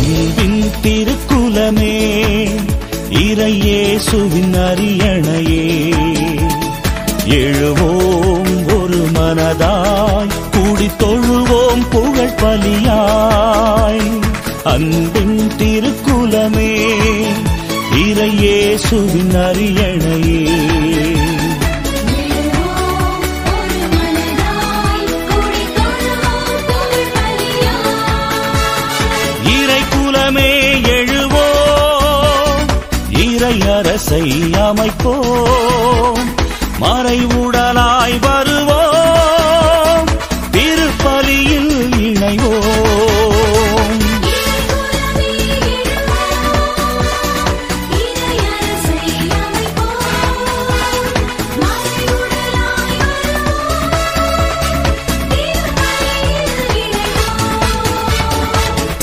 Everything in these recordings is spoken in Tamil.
அன்பின் திருக்குலமே இறையேசுவின் அரியணையே எழுவோம் ஒரு மனதாய் கூடி தொழுவோம் புகழ் பலியாய் அன்பின் திருக்குலமே இறையேசுவின் அரியணையே எழுவோம் ஒரு மனதாய் கூடி தொழுவோம் புகழ் பலியாய் இறை குலமே எழுவோ இறை அரசை அமைப்போம் மறைவுடலாய் வருவோம் திருப்பலியில் இணைவோம் இறைகுலமே எழுவோம் இறையரசை அமைப்போம் மறைவுடலாய் வருவோம் திருப்பலியில் இணைவோம்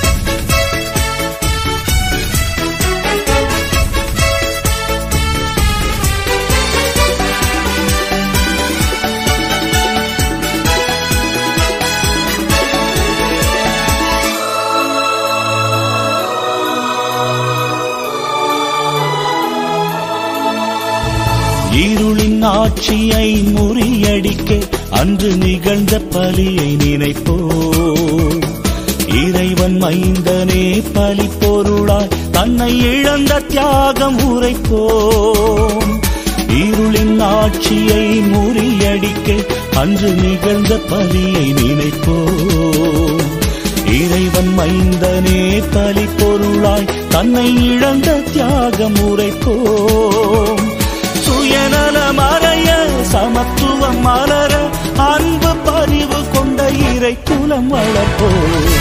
இருளின் ஆட்சியை முறியடிக்க அன்று நிகழ்ந்த பலியை நினைப்போம் இறைவன் மைந்தனே பலி பொருளாய் தன்னை இழந்த தியாகம் உரைப்போம் இருளின் ஆட்சியை முறியடிக்க அன்று நிகழ்ந்த பலியை நினைப்போம் இறைவன் மைந்தனே பலி பொருளாய் தன்னை இழந்த தியாகம் உரைப்போம் சுயநல மறைய சமத்துவம் மலர அன்பு பரிவு கொண்ட இறை குலம் வளர்ப்போம்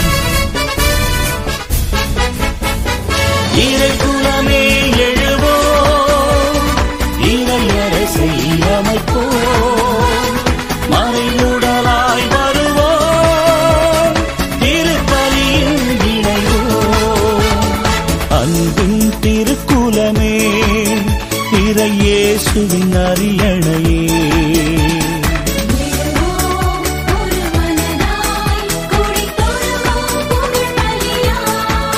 இறை குலமே எழுவோம் இறையரசை அமைப்போம் மறைவுடலாய் வருவோம் திருப்பலியில் இணைவோம் அன்பின் திருக்குலமே இறையேசுவின் அரியணையே எழுவோம் ஒரு மனதாய் கூடி தொழுவோம் புகழ் பலியாய்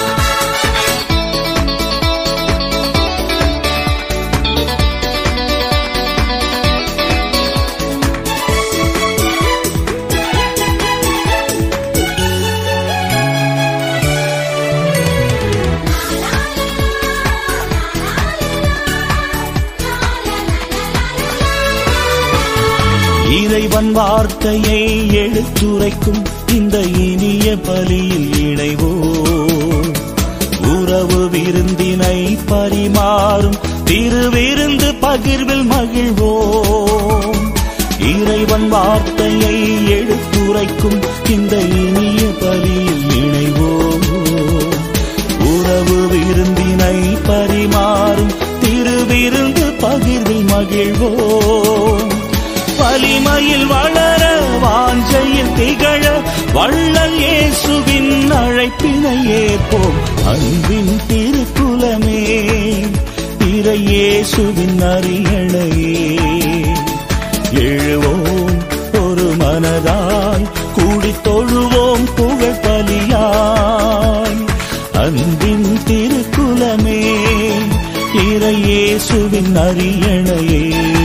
இறைவன் வார்த்தையை எடுத்துரைக்கும் இந்த இனிய பலியில் இணைவோம் உறவு விருந்தினை பரிமாறும் திருவிருந்து பகிர்வில் மகிழ்வோம் இறைவன் வார்த்தையை எடுத்துரைக்கும் இந்த இனிய பலியில் இணைவோம் உறவு விருந்தினை பரிமாறும் திருவிருந்து பகிர்வில் மகிழ்வோம் வலிமையில் வளர வாஞ்சையில் திகழ வள்ளல் இயேசுவின் அழைப்பினை ஏற்போம் அன்பின் திருக்குலமே இறை இயேசுவின் அரியணையே எழுவோம் ஒரு மனதாய் கூடி தொழுவோம் புகழ் பலியாய் அன்பின் திருக்குலமே இறை இயேசுவின் அரியணையே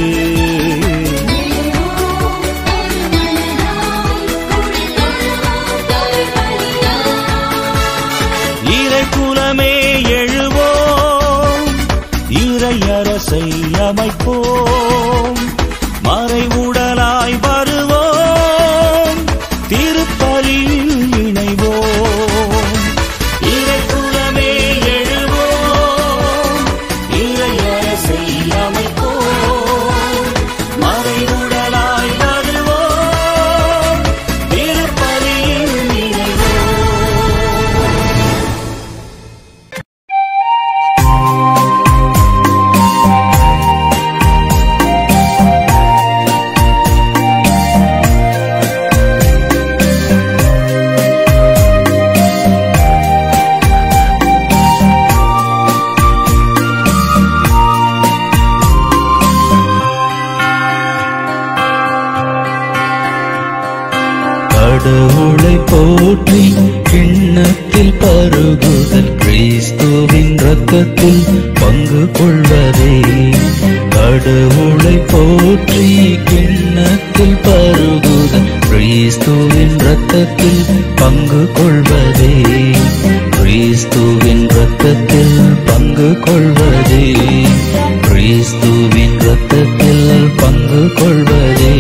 எழுவோம் ஒரு மனதாய் கூடி தொழுவோம் புகழ் பலியாய் இறை குலமே எழுவோம் இறை அரசை அமைப்போம் மறைவுடலாய் வருவோம் திருப்பலியில் இணைவோம் இறை குலமே எழுவோம் இறை அரசை அமைப்போம் மறைவுடலாய் வருவோம் திருப்பலியில் இணைவோம் கடவுளை போற்றி கிண்ணத்தில் பருகுதல் கிறிஸ்துவின் ரத்தத்தில் பங்கு கொள்வதே கடவுளை போற்றி கிண்ணத்தில் பருகுதல் கிறிஸ்துவின் ரத்தத்தில் பங்கு கொள்வதே கிறிஸ்துவின் ரத்தத்தில் பங்கு கொள்வதே கிறிஸ்துவின் ரத்தத்தில் பங்கு கொள்வதே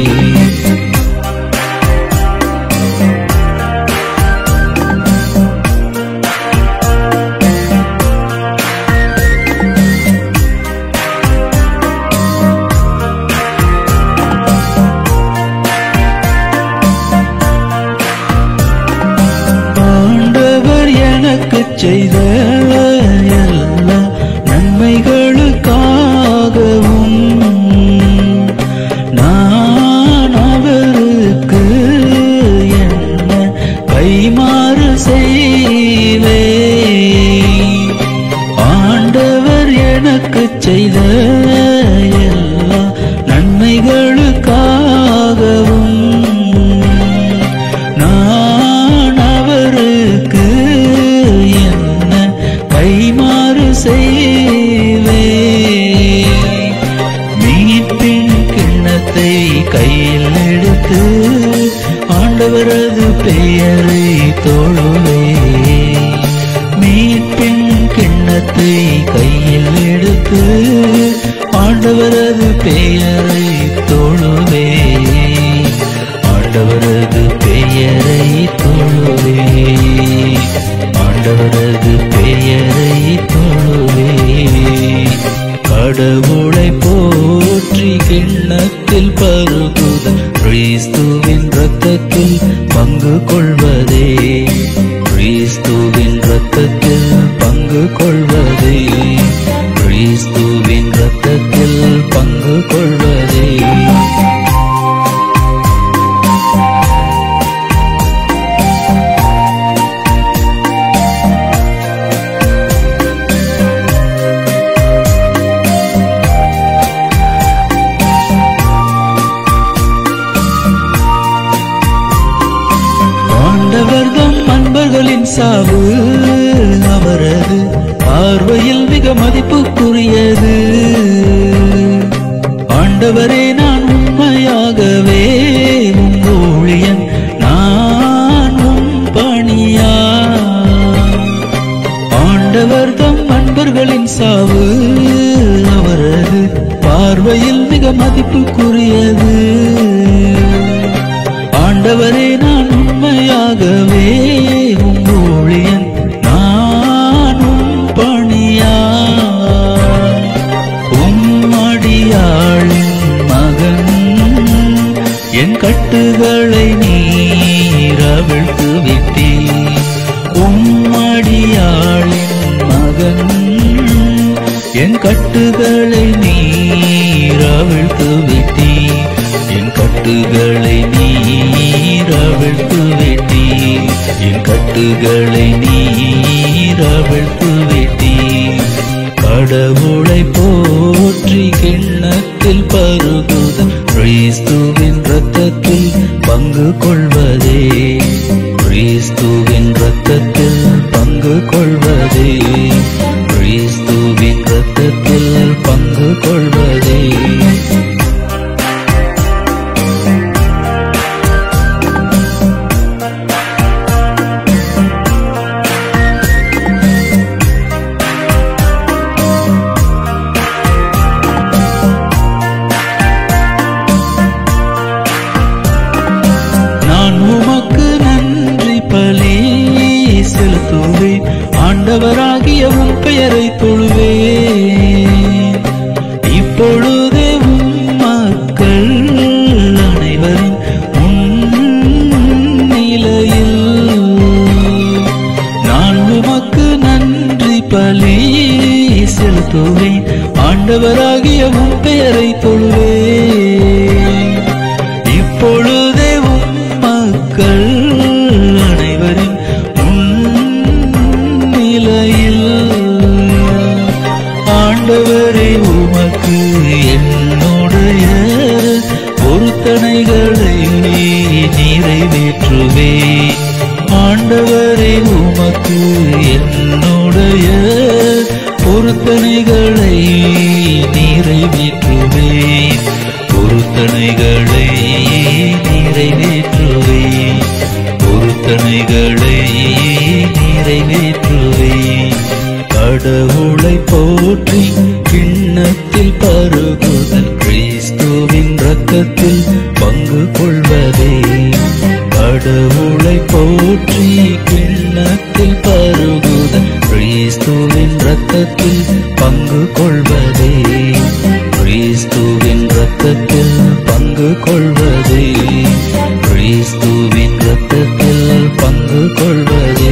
ஆண்டவர் எனக்கு செய்த எல்லா நன்மைகளுக்காகவும் நான் அவருக்கு என்ன கைமாறு செய்வே ஆண்டவர் எனக்கு செய்த எல்லா நன்மைகளுக்காகவும் நான் அவருக்கு என்ன கைமாறு செய்வே மீட்பின் கிண்ணத்தை கையில் எடுத்து ஆண்டவரது பெயரை தொழுவே மீட்பின் கிண்ணத்தை கையில் எடுத்து ஆண்டவரது பெயரை தொழுவே ஆண்டவரது பெயரை தொழுவே ஆண்டவரது பெயரை தொழுவே கடவுளை போற்றி கிண்ணத்தில் பருகுத கிறிஸ்துவின் ரத்தத்தில் பங்கு கொள்வதே கிறிஸ்துவின் ரத்தத்தில் பங்கு கொள்வதே கிறிஸ்துவின் ரத்தத்தில் பங்கு கொள்வதே ஆண்டவர் தம் அன்பர்களின் சாவு அவரது பார்வையில் மிக மதிப்புக்குரியது ஆண்டவரே நான் உண்மையாகவே உம் ஊழியன் நான் உம் பணியா ஆண்டவர் தம் அன்பர்களின் சாவு அவரது பார்வையில் மிக மதிப்புக்குரியது ஆண்டவரே நான் உண்மையாகவே உம் ஊழியன் நானும் பணியா உம்மடியாளின் மகன் என் கட்டுகளை நீர் அவிழ்த்து விட்டீ உம்மடியாளின் மகன் என் கட்டுகளை நீர் அவிழ்த்து விட்டீ என் கட்டுகளை நீர் அவிழ்த்து விட்டீ என் கட்டுகளை நீர் அவிழ்த்து விட்டீ கடவுளை போற்றி கிண்ணத்தில் பருகுத கிறிஸ்துவின் ரத்தத்தில் பங்கு கொள்வதே கிறிஸ்துவின் ரத்தத்தில் பங்கு கொள்வதே கிறிஸ்துவின் ரத்தத்தில் பங்கு கொள்வதே நான் உமக்கு நன்றி பலி செலுத்துவேன் ஆண்டவராகிய உம் பெயரை தொழுவேன் இப்பொழுதே உம் மக்கள் அனைவரும் முன்னிலையில் நான் உமக்கு நன்றி பலி செலுத்துவேன் ஆண்டவராகிய உம் பெயரை தொழுவேன் இப்பொழுதே உம் மக்கள் அனைவரின் முன்னிலையில் பொருத்தனைகளை நிறைவேற்றுவே பொருத்தனைகளை நிறைவேற்றுவே கடவுளை போற்றி கிண்ணத்தில் பருகுதல் கிறிஸ்துவின் ரத்தத்தில் பங்கு கொள்வதே கடவுளை போற்றி கிண்ணத்தில் பருகுதல் கிறிஸ்துவின் ரத்தத்தில் பங்கு கொள்வதே கிறிஸ்துவின் ரத்தத்தில் பங்கு கொள்வதே கிறிஸ்துவின் ரத்தத்தில் பங்கு கொள்வதே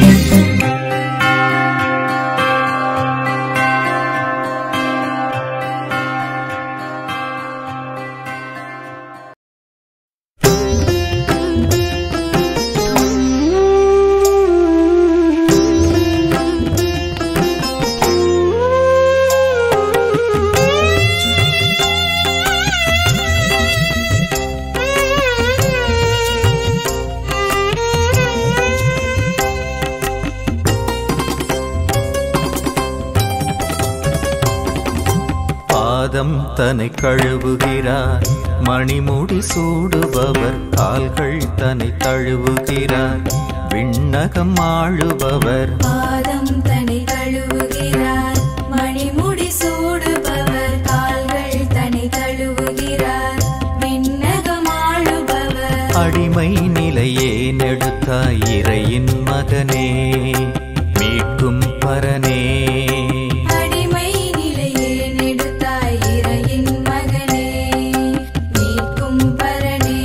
பாதம் தன்னை கழுவுகிறார் மணிமுடி சூடுபவர் கால்கள் தன்னை தழுவுகிறார் விண்ணகம் ஆளுபவர் பாதம் தன்னை கழுவுகிறார் மணிமுடி சூடுபவர் கால்கள் தன்னை தழுவுகிறார் விண்ணகம் ஆளுபவர் அடிமை நிலையே நெடுத்தாய் இறையின் மகனே மீட்கும் பரனே அடிமை நிலையே நெடுத்தாய் இறையின் மகனே மீட்கும் பரனே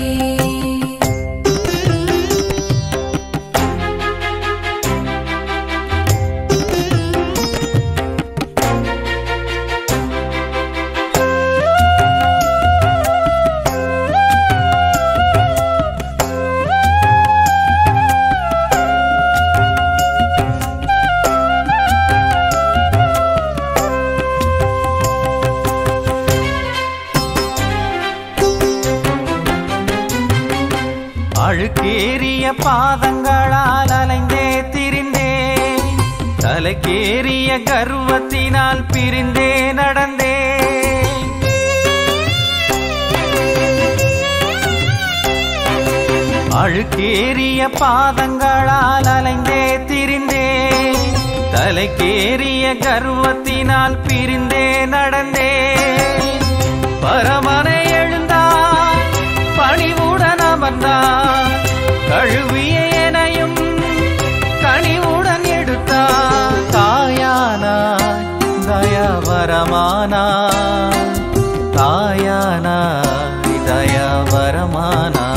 அழுக்கேறிய பாதங்களால் அலைந்தே திரிந்தே தலைக்கேறிய கர்வத்தினால் பிரிந்தே நடந்தே அழுக்கேறிய பாதங்களால் அலைந்தே திரிந்தே தலைக்கேறிய கர்வத்தினால் பிரிந்தே நடந்தே பரமனை எழுந்தார் பணிவுடன் அமர்ந்தார் கழுவிய எனையும் கனிவுடன் எடுத்தார் தாயானாய் தயாவரமானாய் தாயானாய் தயாவரமானாய்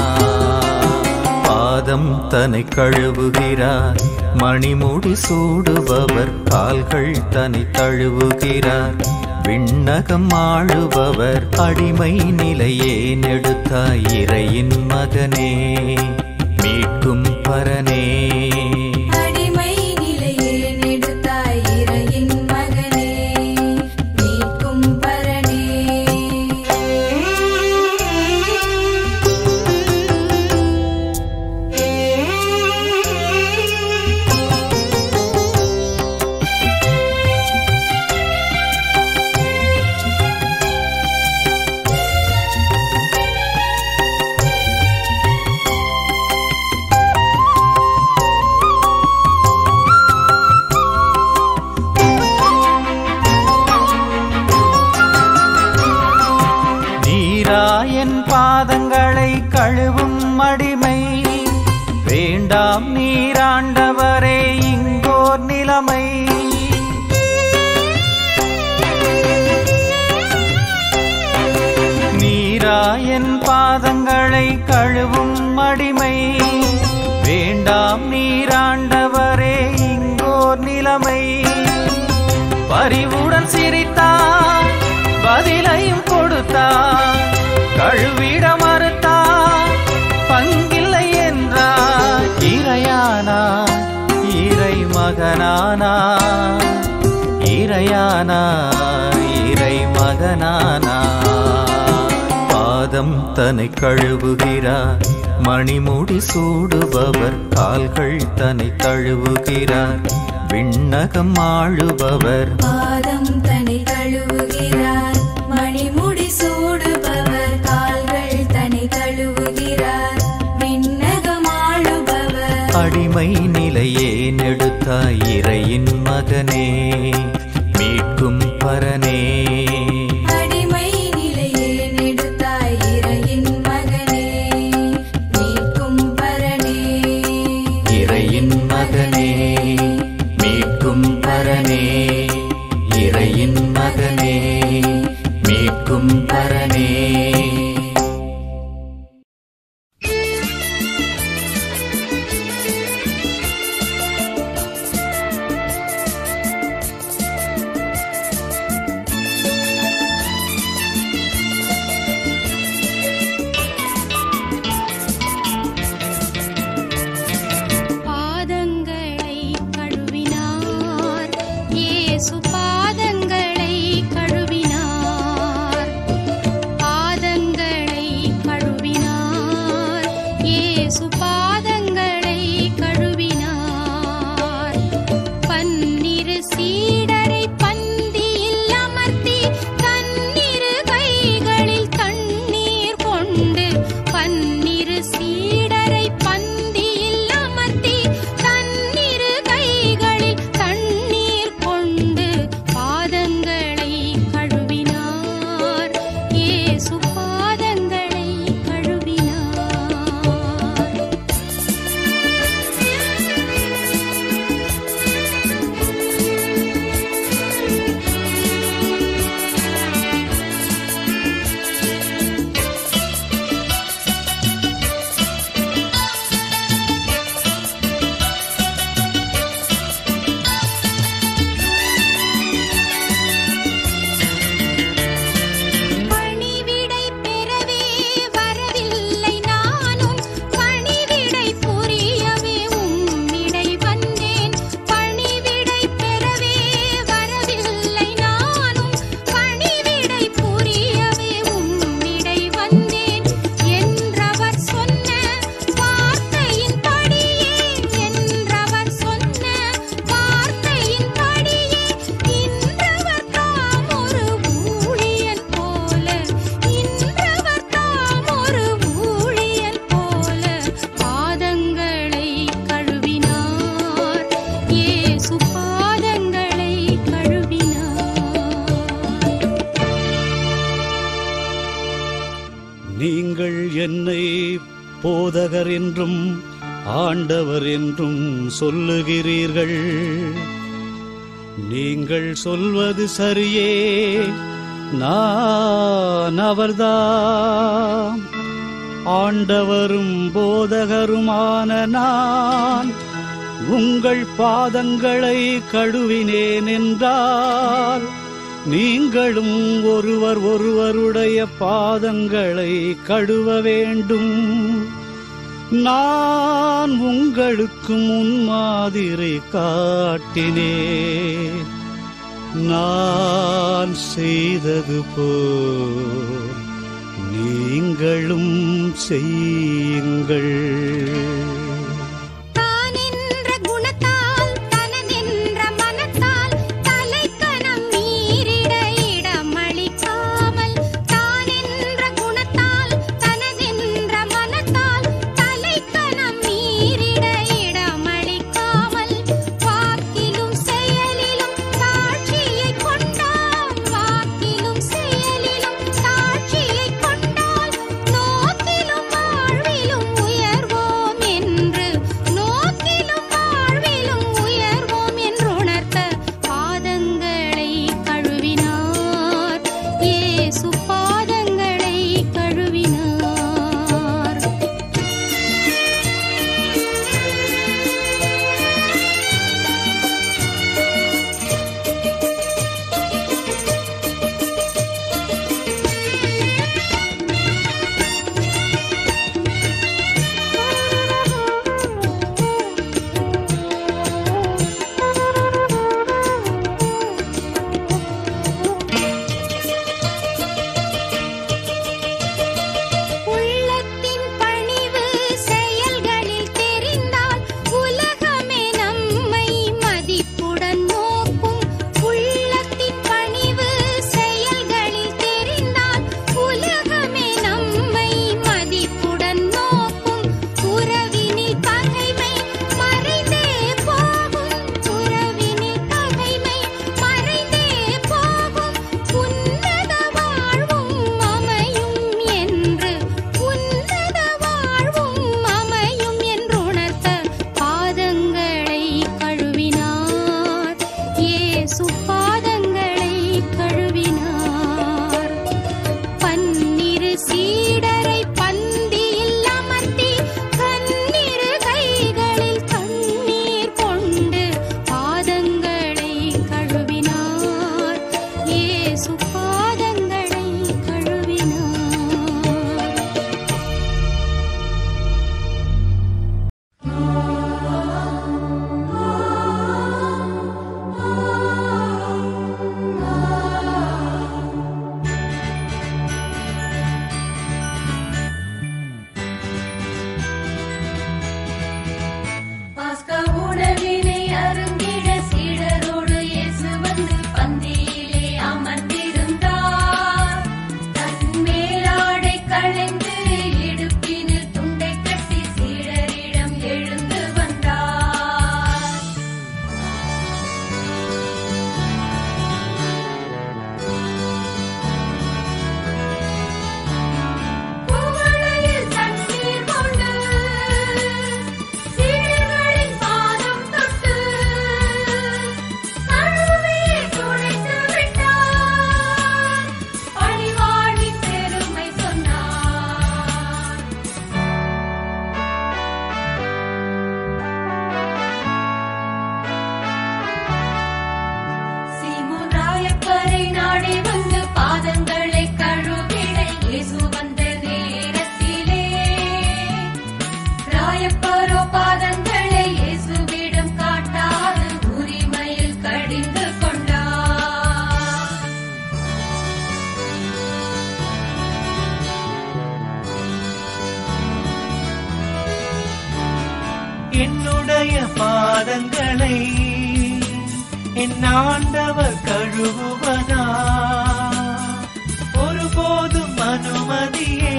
பாதம் தன்னை கழுவுகிறார் மணிமுடி சூடுபவர் கால்கள் தன்னை தழுவுகிறார் விண்ணகம் ஆளுபவர் அடிமை நிலையே நெடுத்தாய் இறையின் மகனே மீட்கும் பரனே அடிமை நிலையே நெடுத்தாய் இறையின் மகனே மீட்கும் பரனே நீராயன் பாதங்களை கழுவும் அடிமை வேண்டாம் நீராண்டவரே இங்கோர் நிலைமை நீராயன் பாதங்களை கழுவும் அடிமை வேண்டாம் நீராண்டவரே இங்கோர் நிலைமை பரிவுடன் சிரித்தார் பதிலையும் கொடுத்தார் கழுவிட மறுத்தார் பங்கில்லை என்றார் இறையானா இறை மகனானா இறையானா இறை மகனானா பாதம் தன்னை கழுவுகிறார் மணிமுடி சூடுபவர் கால்கள் தன்னை தழுவுகிறார் விண்ணகம் ஆளுபவர் பாதம் தன்னை கழுவுகிறார் மணிமுடி சூடுபவர் கால்கள் அடிமை நிலையே நெடுத்தாய் இறையின் மகனே மீட்கும் பரனே அடிமை நிலையே நெடுத்தாய் இறையின் மகனே மீட்கும் பரனே இறையின் மகனே மீட்கும் பரனே இறையின் மகனே மீட்கும் பரனே பாதங்களை கழுவினார் இயேசு பாதங்களை கழுவினார் பாதங்களை கழுவினார் இயேசு பாதங்களை கழுவினார் பன்னிரு சீடரை பந்தியில் அமர்த்தி தன்னிரு கைகளில் தண்ணீர் கொண்டு பன்னிரு சீடரை பந்தியில் அமர்த்தி தன்னிரு கைகளில் தண்ணீர் கொண்டு பாதங்களை கழுவினார் இயேசு பாதங்களை கழுவினார் பணிவிடை பெறவே வரவில்லை நானும் பணிவிடை புரியவே உம்மிடை வந்தேன் பணிவிடை பெறவே வரவில்லை நானும் பணிவிடை புரியவே உம்மிடை வந்தேன் என்றவர் சொன்ன வார்த்தையின் படியே என்றவர் சொன்ன வார்த்தையின் படியே இன்றவர் தாம் ஒரு ஊழியன் போல இன்றவர் தாம் ஒரு ஊழியன் போல பாதங்களை கழுவினார் இயேசு பாதங்களை கழுவினார் நீங்கள் என்னை போதகர் என்றும் ஆண்டவர் என்றும் சொல்லுகிறீர்கள் நீங்கள் சொல்வது சரியே நான் அவர்தாம் ஆண்டவரும் போதகருமான நான் உங்கள் பாதங்களை கழுவினேன் என்றால் நீங்களும் ஒருவர் ஒருவருடைய பாதங்களை கழுவ வேண்டும் நான் உங்களுக்கு முன்மாதிரி காட்டினேன் நான் செய்தது போல் நீங்களும் செய்யுங்கள் தானென்ற குணத்தால் தனதென்ற மனத்தால் தலைக்கணம் மீறிட இடமளிக்காமல் தானென்ற குணத்தால் தனதென்ற மனத்தால் தலைக்கணம் மீறிட இடமளிக்காமல் வாக்கிலும் செயலிலும் சாட்சியை கொண்டால் வாக்கிலும் செயலிலும் சாட்சியை கொண்டால் நோக்கிலும் வாழ்விலும் உயர்வோ ஆயப்பரோ பாதங்களை இயேசுவிடம் காட்டாது உரிமையில் கடிந்து கொண்டார் என்னுடைய பாதங்களை என் ஆண்டவர் கழுவுவதா ஒருபோதும் அனுமதியே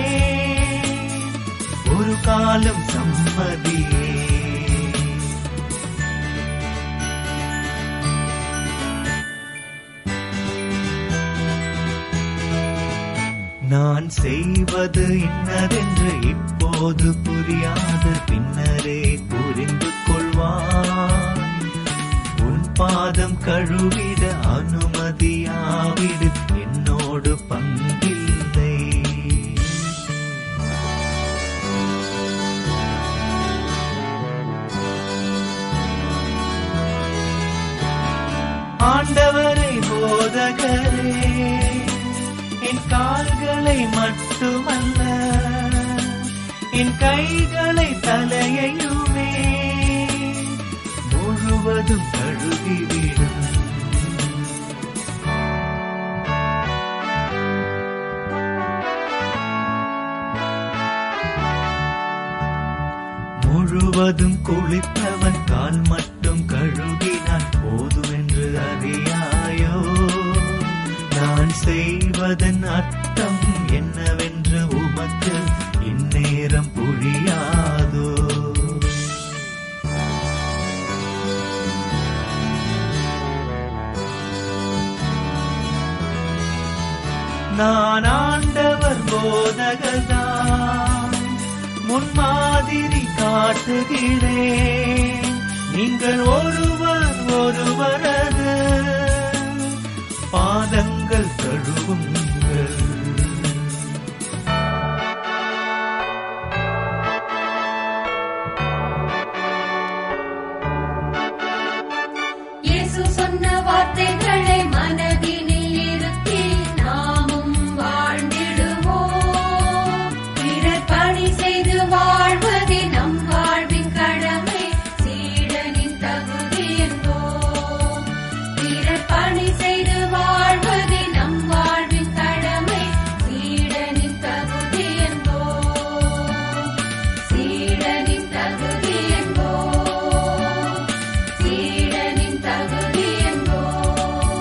ஒரு காலம் சம்மதியே நான் செய்வது இன்னதென்று இப்போது புரியாது பின்னரே புரிந்து கொள்வான் உன் பாதம் கழுவிட அனுமதியாவிடு என்னோடு பங்கில்லை ஆண்டவரை போதகரே என் கால்களை மட்டுமல்ல என் கைகளை தலையையுமே முழுவதும் கழுவிவிடும் முழுவதும் குளித்தவன் கால் மட்டும் கழுவினான் போதுமென்று அறியாயோ நான் செய்வதன் அர்த்தம் என்னவென்று உமக்கு இந்நேரம் புரியாதோ நான் ஆண்டவர் போதகர்தான் முன்மாதிரி காட்டுகிறேன் நீங்கள் ஒருவர் ஒருவரது பாதங்கள் கழுவுங்கள் இயேசு சொன்ன வார்த்தைகளை மனதினில் இருத்தி நாமும் வாழ்ந்திடுவோம் பிறர் பணி செய்து வாழ்வதே நம் வாழ்வின் கடமை சீடனின் தகுதி என்போம் பிறர் பணி செய்து வாழ்வதே நம் வாழ்வின் கடமை சீடனின் தகுதி என்போம் சீடனின் தகுதி என்போம் சீடனின் தகுதி என்போம்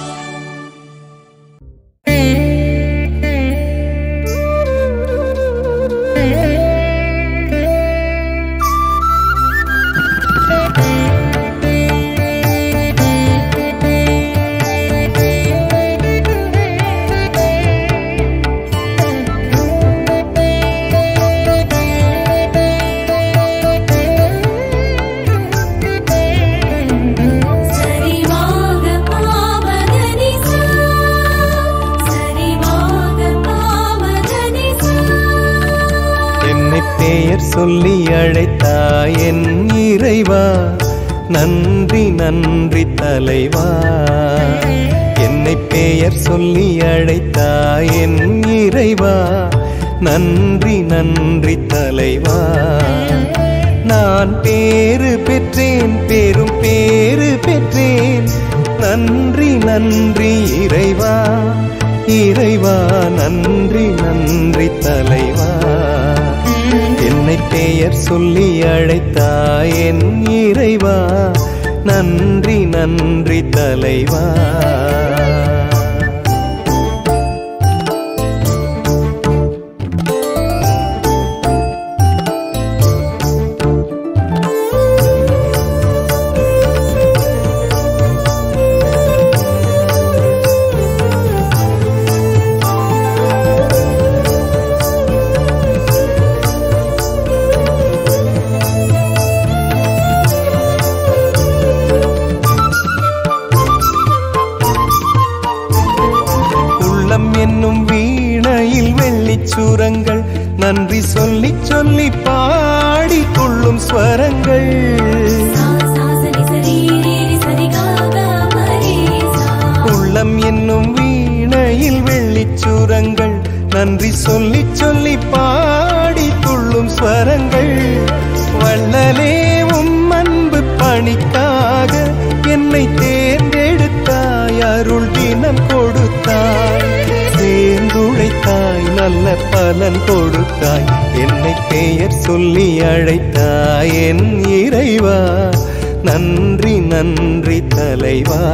சரிமாக பாவதனிசா சரிமாக பாவதனிசா என்னை பெயர் சொல்லி அழைத்தாய் என் இறைவா நன்றி நன்றி தலைவா என்னை பெயர் சொல்லி அழைத்தாய் என் இறைவா நன்றி நன்றி தலைவா நான் பேறு பெற்றேன் பெரும் பேறு பெற்றேன் நன்றி நன்றி இறைவா இறைவா நன்றி நன்றி தலைவா என்னை பெயர் சொல்லி அழைத்தாய் என் இறைவா நன்றி நன்றி தலைவா உள்ளம் என்னும் வீணையில் வெள்ளிச் சுரங்கள் நன்றி சொல்லி சொல்லி பாடிக் கொள்ளும் ஸ்வரங்கள் சாசனி சரீரி சரிகாக மரேசா உள்ளம் என்னும் வீணையில் வெள்ளிச் சுரங்கள் நன்றி சொல்லி சொல்லி பாடி துள்ளும் ஸ்வரங்கள் நல்ல பலன் கொடுத்தாய் என்னை பெயர் சொல்லி அழைத்தாய் என் இறைவா நன்றி நன்றி தலைவா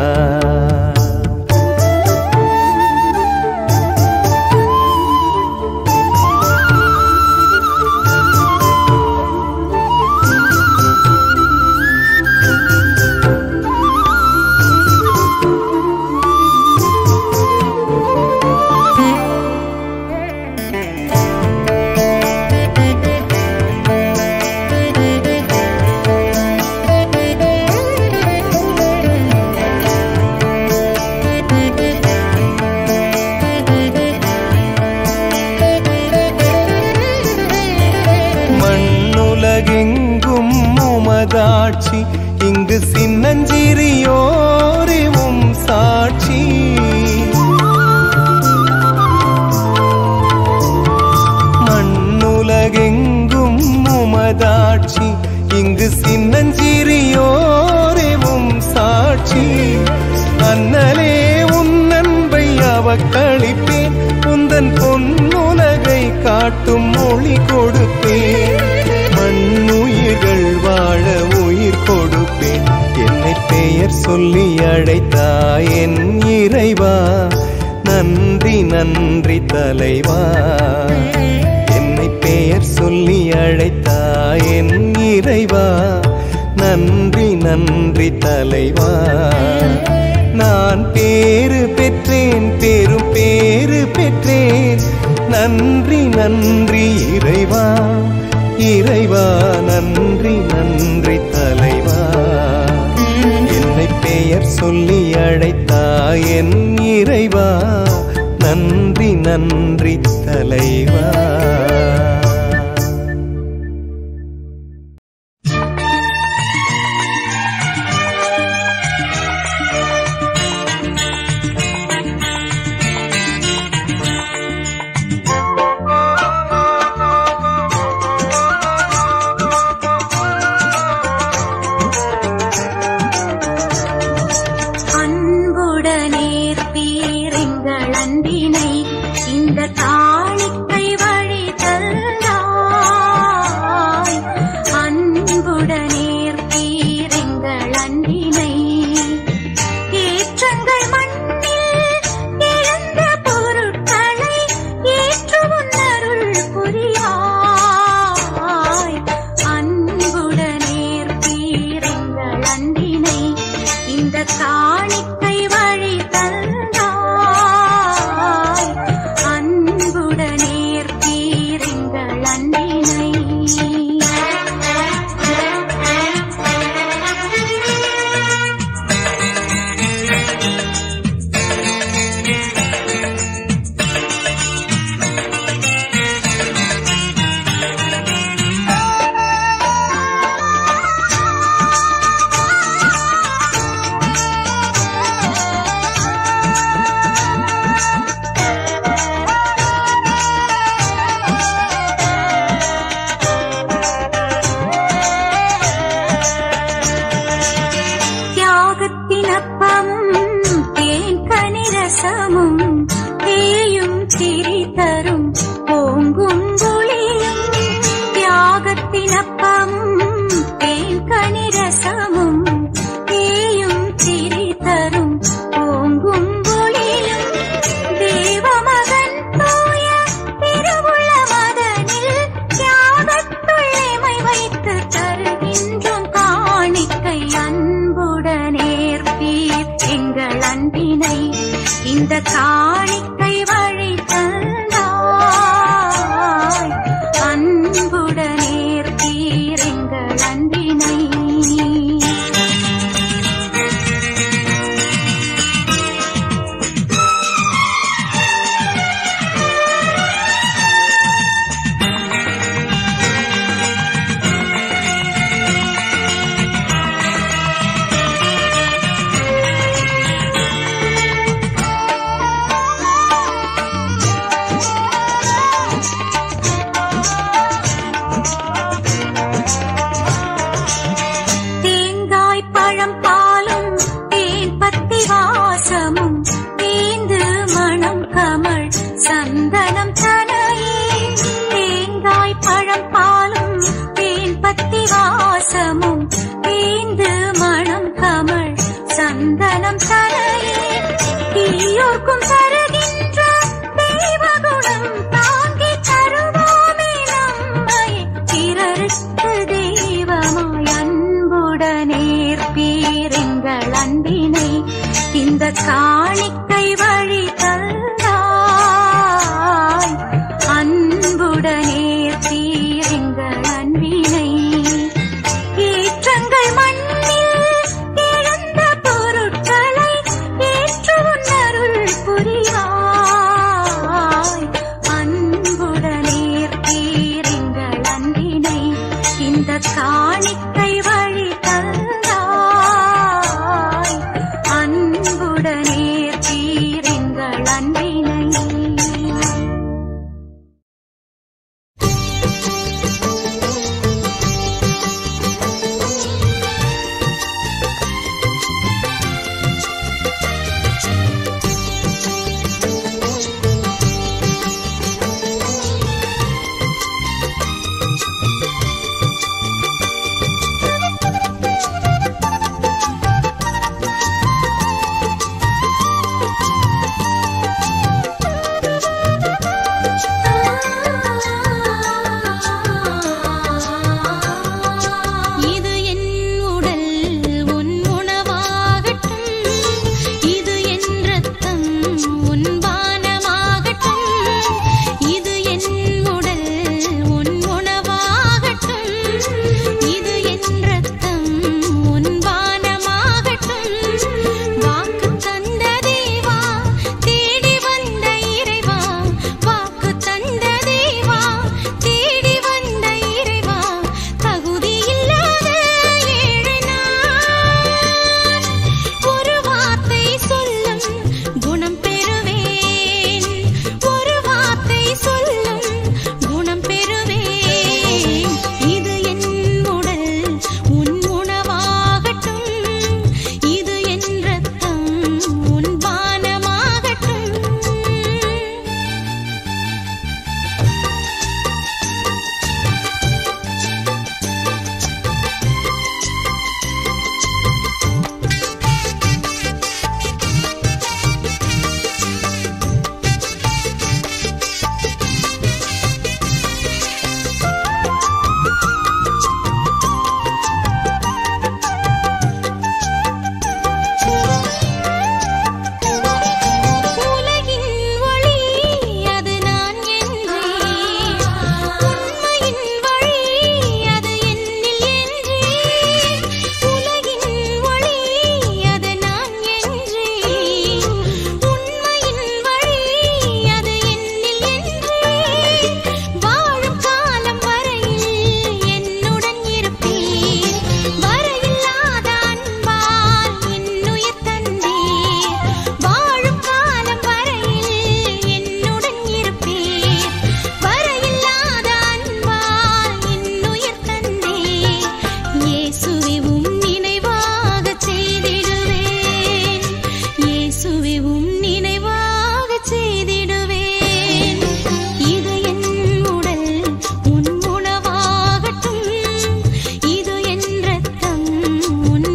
மண்ணுலகெங்கும் உமதாட்சி இங்கு சின்னஞ்சிறியோரே உம் சாட்சி மண்ணுலகெங்கும் உமதாட்சி இங்கு சின்னஞ்சிறியோரே உம் சாட்சி அண்ணலே உன் அன்பை அவக்களிப்பேன் உந்தன் பொன்னுலகை காட்டும் மொழி கொடுப்பேன் மண்ணுயிர்கள் வாழ உயிர் கொடுப்பேன் என்னை பெயர் சொல்லி அழைத்தாய் என் இறைவா நன்றி நன்றி தலைவா என்னை பெயர் சொல்லி அழைத்தாய் என் இறைவா நன்றி நன்றி தலைவா நான் பேரு பெற்றேன் பெரும் பேரு பெற்றேன் நன்றி நன்றி இறைவா இறைவா நன்றி நன்றி தலைவா என்னை பெயர் சொல்லி அழைத்தாய் என் இறைவா நன்றி நன்றி தலைவா அன்புடனேற்பீரெங்கள் அன்பினை இந்த காணிக்கை வழி தந்தாய் அன்புடனேற்பீரெங்கள் அன்பினை ஏற்றங்கள் மண்ணில் இழந்த பொருட்களை ஏற்று உன்னருள் புரியாய் அன்புடனேற்பீரெங்கள் அன்பினை இந்த காணிக்கை வழி தந்தாய் அன்புடனேற்பீரெங்கள் அன்பினை தியாகத்தினப்பமும் தேன் கனிரசமும் தேயும் திரி தரும் ஓங்கும் ஒளியும் தியாகத்தினப்பமும் தேன் கனிரசமும் தேயும் திரி தரும் ஓங்கும் ஒளியும் தேவமகன் தூய திருவுள்ள மதனில் தியாகத்துள்ளைமை வைத்து தருகின்றோம் காணிக்கை அன்புடனேற்பீர் எங்கள் அன்பினை இந்த காணிக்கை வழி தந்தாய் அன்புடனேற்பீர் எங்கள் அன்பினை காணிக்கை வழி தந்தாய் அன்புடனே தீரெங்கள் அன்பினை ஏற்றங்கள் மண்ணில் இழந்த பொருட்களை ஏற்று உன்னருள் புரிவாய் அன்புடனே தீரெங்கள் அன்பினை இந்த காணிக்கை வழி தந்தாய் அன்புடனே தீரெங்கள் அன்பினை இது என் உடல் உன் உணவாகட்டும் இது என் ரத்தம் உன் பானமாகட்டும் இது என் உடல் உன் உணவாகட்டும் இது என் ரத்தம் உன் பானமாகட்டும் வாக்கு தந்த தேவா தேடி வந்த இறைவா வாக்கு தந்த தேவா தேடி வந்த இறைவா தகுதி இல்லாத ஏழை நான் ஒரு வார்த்தை சொல்லும் குணம் பெறுவேன் ஒரு வார்த்தை சொல்லும் குணம் பெறுவேன் இது என் உடல் உன் உணவாகட்டும் இது என் ரத்தம் உன் பானமாகட்டும் உலகின் ஒளி அது நான் என்றேன் உண்மையின் வழி அது என்னில் என்றேன் உலகின் ஒளி அது நான் என்றேன் உண்மையின் வழி அது என்னில் என்றேன் வாழும் காலம் வரையில் என்னுடன் இருப்பேன் வரையில்லாத அன்பால் என்னுயிர் தந்தேன் வாழும் காலம் வரையில் என்னுடன் இருப்பேன் வரையில்லாத அன்பால் என்னுயிர் தந்தேன் இயேசுவே உம் நினைவாகச் செய்திடுவேன் இயேசுவே உம் நினைவாகச் செய்திடுவேன் இது என் உடல் உன் உணவாகட்டும் இது என் ரத்தம் உன்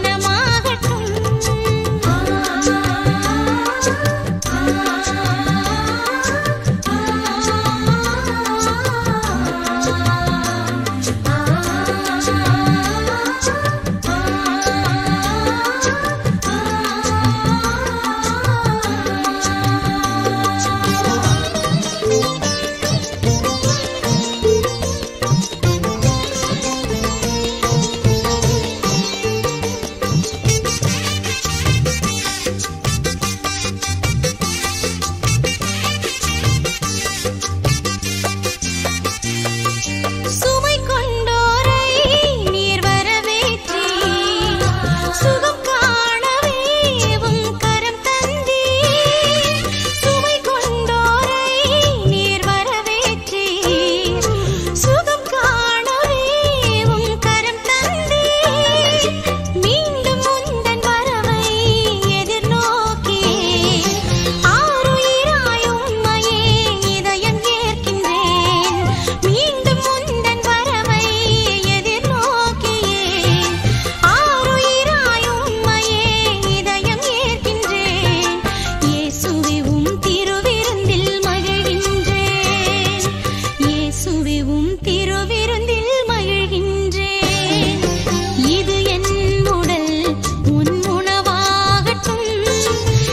சுமை கொண்டோரை நீர் வரவேற்றி சுகம் காணவே உம் கரம் தந்தீ சுமை கொண்டோரை நீர் வரவேற்றி சுகம் காணவே உம் கரம் தந்தீ மீண்டும் உந்தன் வரவை எதிர்நோக்கி ஆருயிராய் உம்மையே இதயம் கேட்கின்றேன் மீண்டும் உந்தன் வரவை எதிர்நோக்கியே ஆருயிராய் உம்மையே இதயம் ஏற்கின்றேன் இயேசுவே உம் திருவிருந்தில் மகிழ்கின்றேன் இயேசுவே உம் திருவிருந்தில் மகிழ்கின்றேன் இது என் உடல் உன் உணவாகட்டும்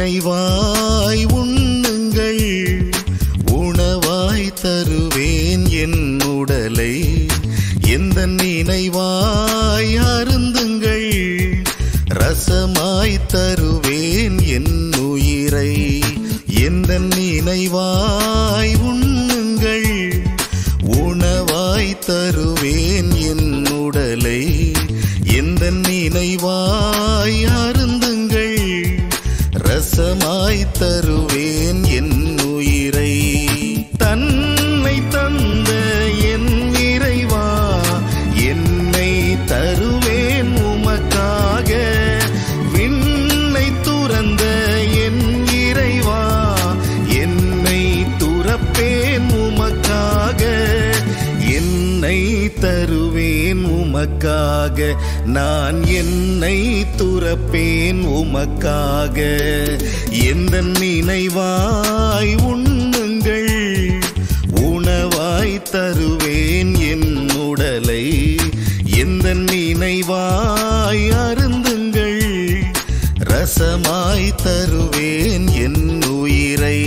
நினைவாய் உண்ணுங்கள் உணவாய் தருவேன் என் உடலை எந்த நினைவாய் அருந்துங்கள் ரசமாய் தருவேன் என் உயிரை எந்த நினைவாய் உண்ணுங்கள் உணவாய் தருவேன் என் உடலை எந்த நினைவாய் அருந்துங்கள் ரசமாய் தருவேன் என் உயிரை தன்னை தந்த என் இறைவா என்னை தருவேன் உமக்காக விண்ணை துறந்த என் இறைவா என்னை துறப்பேன் உமக்காக என்னை தருவேன் உமக்காக நான் என்னை துறப்பேன் உமக்காக எந்த நினைவாய் உண்ணுங்கள் உணவாய் தருவேன் என் உடலை எந்த நினைவாய் அருந்துங்கள் ரசமாய் தருவேன் என் உயிரை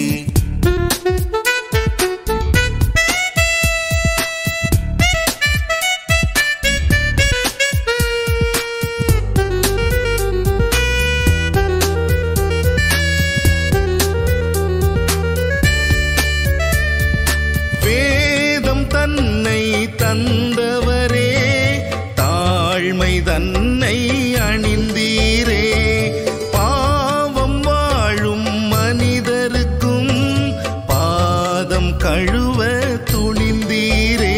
வேதம் தன்னை தந்தவரே தாழ்மை தன்னை அணிந்தீரே பாவம் வாழும் மனிதருக்கும் பாதம் கழுவ துணிந்தீரே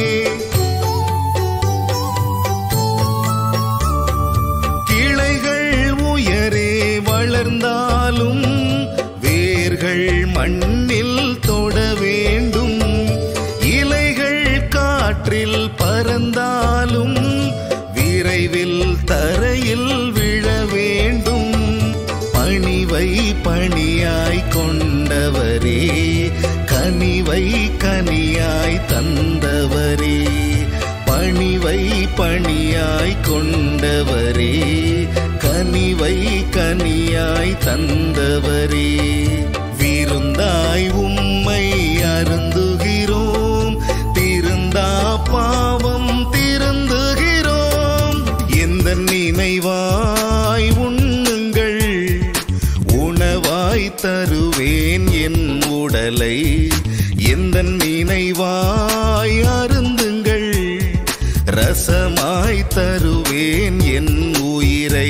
கிளைகள் உயரே வளர்ந்தாலும் வேர்கள் மண்ணில் தொட வேண்டும் இலைகள் காற்றில் பறந்தாலும் விரைவில் தரையில் விழ வேண்டும் பணிவை பணியாய் கொண்டவரே கனிவை கனியாய் தந்தவரே பணிவை பணியாய் கொண்டவரே கனிவை கனியாய் தந்தவரே விருந்தாய் உம்மை அருந்துகிறோம் திருந்தா பாவம் திருந்துகிறோம் எந்த நினைவாய் உண்ணுங்கள் உணவாய் தருவேன் என் உடலை எந்த நினைவாய் அருந்துங்கள் ரசமாய் தருவேன் என் உயிரை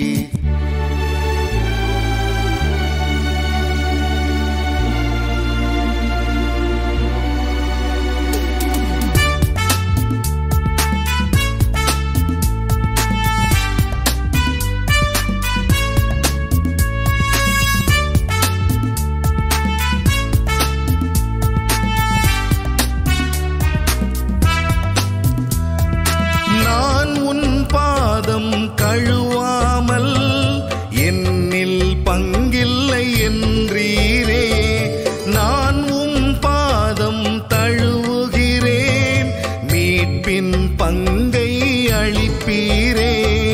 நான் உன் பாதம் கழுவாமல் என்னில் பங்கில்லை என்றீரே நான் உம் பாதம் தழுவுகிறேன் மீட்பின் பங்கை அளிப்பீரே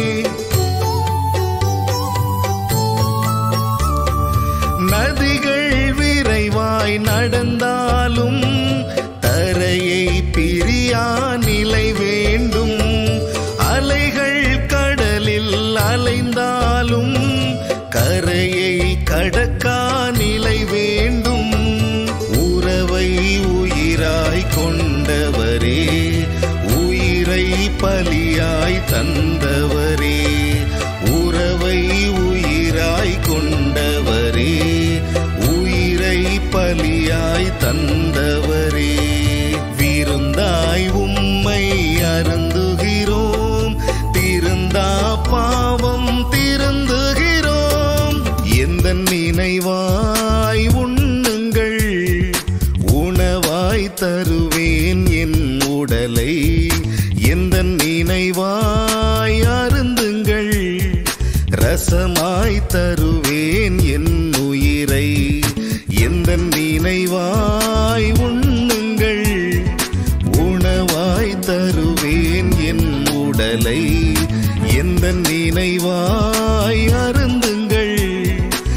நதிகள் விரைவாய் நடந்தாலும் தரையை பிரியா நிலை வேண்டும் அலைகள் கடலில் அலைந்தாலும் கரையை கடக்கா நிலை வேண்டும் உறவை உயிராய் கொண்டவரே உயிரை பலியாய் தந்தவரே உறவை உயிராய் கொண்டவரே உயிரை பலியாய் தந்தவரே விருந்தாய் உம்மை அருந்துகிறோம் திருந்தா பாவம் திருந்துகிறோம் எந்த நினைவாய் உண்ணுங்கள் உணவாய் தருவேன் என் உடலை எந்த நினைவாய் அருந்துங்கள் ரசமாய் தருவேன் என் உயிரை எந்த நினைவாய் உண்ணுங்கள் உணவாய் தருவேன் என் உடலை எந்த நினைவாய் அருந்துங்கள்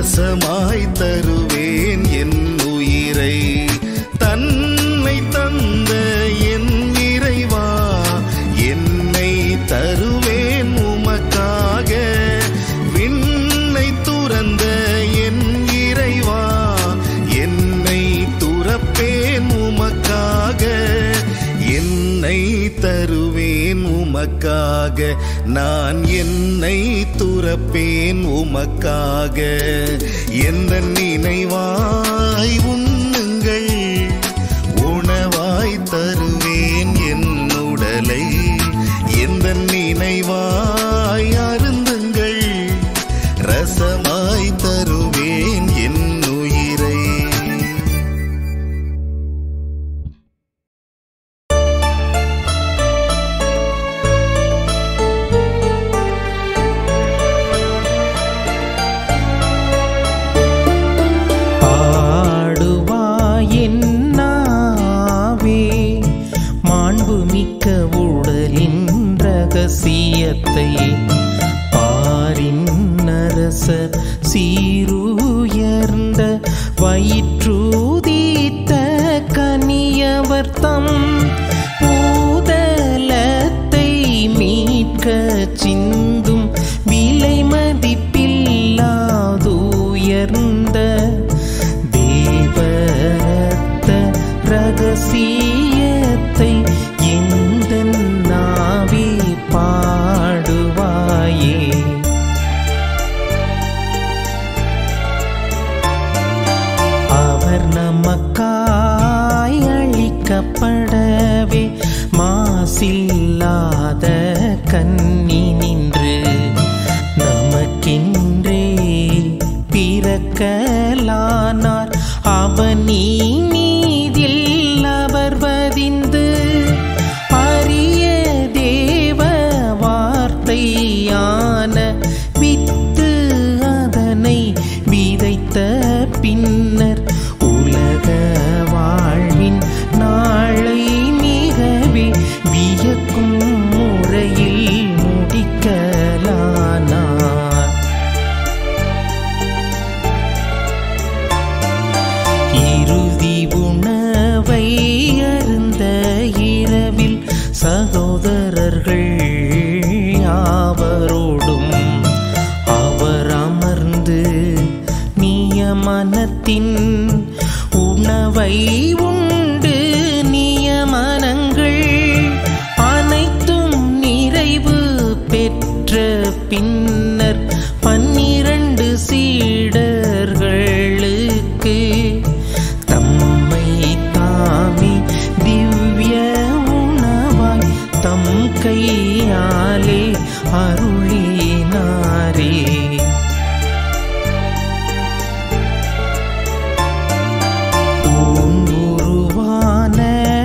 ரசமாய் தருவேன் என் உயிரை தன்னை தந்த என் இறைவா என்னை தருவேன் உமக்காக விண்ணை துறந்த என் இறைவா என்னை துறப்பேன் உமக்காக என்னை தருவேன் உமக்காக நான் என்னை துறப்பேன் உமக்காக எந்த நினைவாய் உண்ணுங்கள் உணவாய் தருவேன் என் உடலை எந்த நினைவாய் அருந்துங்கள் ரசமாய் தருவேன் என் உயிரை பாடுவாயென்னாவே மாண்புமிக்க உடலின் ரகசியத்தை பாரின் அரசர் சீருயர்ந்த வயிற்றூதீத்த கனியவர் தம் பூதலத்தை மீட்க சிந்தும் விலை மதிப்பில்லாதுயர்ந்த தேவரத்த ரகசியத்தை எந்த நாவி பாடுவாயே அவர் நமக்காய் அழிக்கப்படவே மாசில்லாத கன்னி நின்று நமக்கென்றே பிறக்கலானார் அவனி மீதில் அவர் வதிந்து அரிய தேவ வார்த்தையான வித்து அதனை விதைத்த பின்னர் உலக வாழ்வின் நாளை மிகவே வியக்கும் முறையில் முடிக்கலானார் இறுதி உணவை அருந்த இரவில் சகோதரர்கள் யாவரோடும் அவர் அமர்ந்து நியமனத்தின் உணவை உண்டு நியமனங்கள் அனைத்தும் நிறைவு பெற்ற பின்னர் பன்னிரண்டு சீடர்களுக்கு தம்மை தாமே திவ்ய உணவாய் தம் கையாலே அருளினாரே உருவான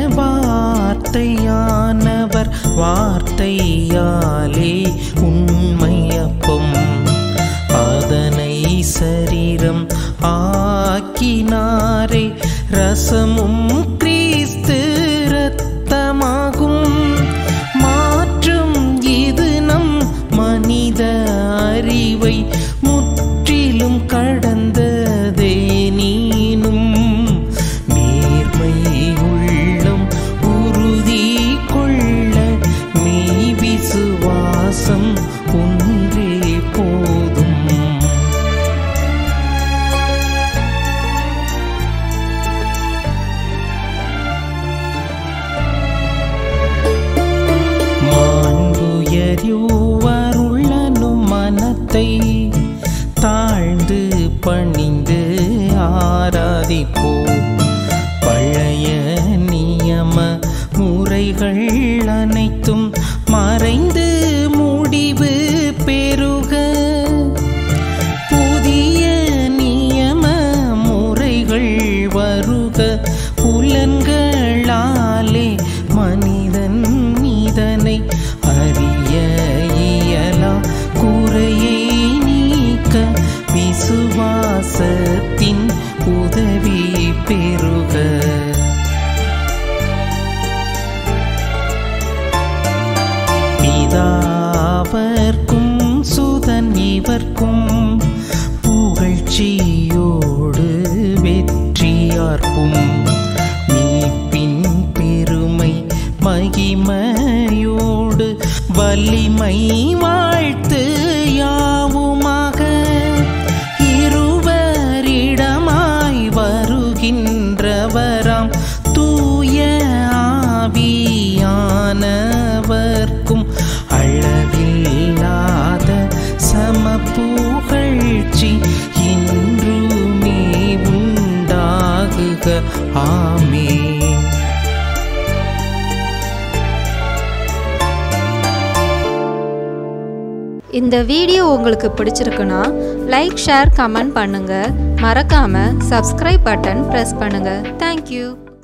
வார்த்தையானவர் வார்த்தையாலே உண்மையப்பம் அதனை சரீரம் ஆக்கினாரே ரசமும் கிறிஸ்து ரத்தமாகும் மாற்றும் இது நம் மனித அறிவை முற்றிலும் கடந்ததே நீனும் நேர்மை உள்ளம் உறுதி கொள்ள மெய் விசுவாசம் ஒன்றே போதும் ஆமே இந்த வீடியோ உங்களுக்கு பிடிச்சிருக்குன்னா லைக் ஷேர் கமெண்ட் பண்ணுங்க மறக்காம சப்ஸ்கிரைப் பட்டன் ப்ரெஸ் பண்ணுங்க தேங்க்யூ